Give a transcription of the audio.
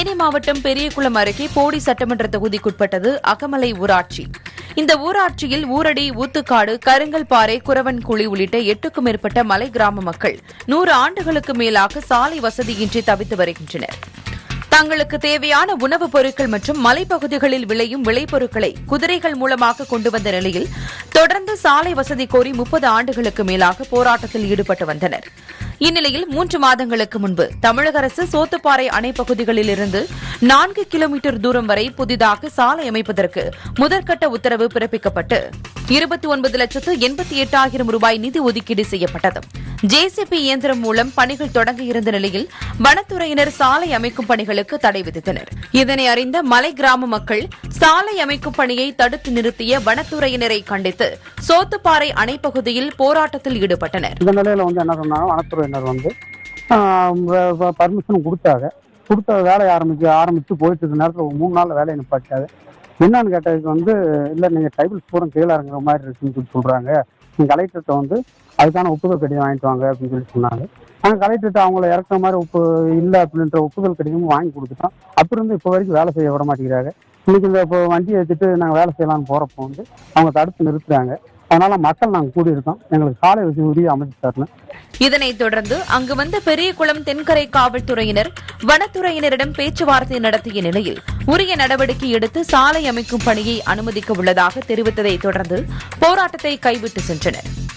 தேனி மாவட்டம் பெரியகுளம் அருகே போடி சட்டமன்ற தொகுதிக்குட்பட்டது அகமலை ஊராட்சி இந்த ஊராட்சியில் ஊரடி ஊத்துக்காடு கருங்கல்பாறை குறவன்குழி உள்ளிட்ட எட்டுக்கும் மேற்பட்ட மலை கிராம மக்கள் நூறு ஆண்டுகளுக்கு மேலாக சாலை வசதியின்றி தவித்து வருகின்றனர் தங்களுக்கு தேவையான உணவுப் பொருட்கள் மற்றும் மலைப்பகுதிகளில் விளையும் விளைபொருட்களை குதிரைகள் மூலமாக கொண்டு வந்த நிலையில் தொடர்ந்து சாலை வசதி கோரி முப்பது ஆண்டுகளுக்கு மேலாக போராட்டத்தில் ஈடுபட்டு வந்தனர் இந்நிலையில் மூன்று மாதங்களுக்கு முன்பு தமிழக அரசு சோத்துப்பாறை அணை பகுதிகளில் இருந்து நான்கு கிலோமீட்டர் தூரம் வரை புதிதாக சாலை அமைப்பதற்கு முதற்கட்ட உத்தரவு பிறப்பிக்கப்பட்டு இருபத்தி ஒன்பது லட்சத்து எண்பத்தி எட்டாயிரம் ரூபாய் நிதி ஒதுக்கீடு செய்யப்பட்டது ஜேசிபி இயந்திரம் மூலம் பணிகள் தொடங்க இருந்த நிலையில் வனத்துறையினர் சாலை அமைக்கும் பணிகளுக்கு தடை விதித்தனர் இதனை அறிந்த மலை கிராம மக்கள் சாலை அமைக்கும் பணியை தடுத்து நிறுத்திய வனத்துறையினரை கண்டித்து சோத்துப்பாறை அணை பகுதியில் போராட்டத்தில் ஈடுபட்டனர் இந்த நிலையில வந்து என்ன சொன்னாங்க வனத்துறையினர் வந்து பர்மிஷன் கொடுத்தாங்க கொடுத்த வேலையை ஆரம்பிச்சு ஆரம்பிச்சு போயிட்டு இருக்க நேரத்தில் ஒரு மூணு நாள் வேலையை நிப்பாட்டாங்க என்னன்னு கேட்டதுக்கு வந்து இல்லை நீங்கள் டைபிள்ஸ் பூரா கீழே இறங்குற மாதிரி இருக்குன்னு சொல்லி சொல்கிறாங்க நீங்கள் கலெக்டர்கிட்ட வந்து அதுக்கான ஒப்புதல் கடிதம் வாங்கிட்டு வாங்க அப்படின்னு சொல்லி சொன்னாங்க நாங்கள் கலெக்டர்கிட்ட அவங்கள இறக்குற மாதிரி ஒப்பு இல்லை அப்படின்ற ஒப்புதல் கடிதமும் வாங்கி கொடுத்துட்டோம் அப்போ இருந்து இப்போ வரைக்கும் வேலை செய்ய விட மாட்டேங்கிறாங்க இன்னைக்கு இந்த இப்போ வண்டியை வச்சுட்டு நாங்கள் வேலை செய்யலாம்னு போகிறப்போ வந்து அவங்க தடுத்து நிறுத்துறாங்க அதனால மக்கள் நாங்கள் கூடியிருக்கோம் எங்களுக்கு சாலை வசதி உரிய அமைச்சு தரணும் இதனைத் தொடர்ந்து அங்கு வந்த பெரியகுளம் தென்கரை காவல்துறையினர் வனத்துறையினரிடம் பேச்சுவார்த்தை நடத்திய நிலையில் உரிய நடவடிக்கை எடுத்து சாலை அமைக்கும் பணியை அனுமதிக்க உள்ளதாக தெரிவித்ததை தொடர்ந்து போராட்டத்தை கைவிட்டு சென்றனர்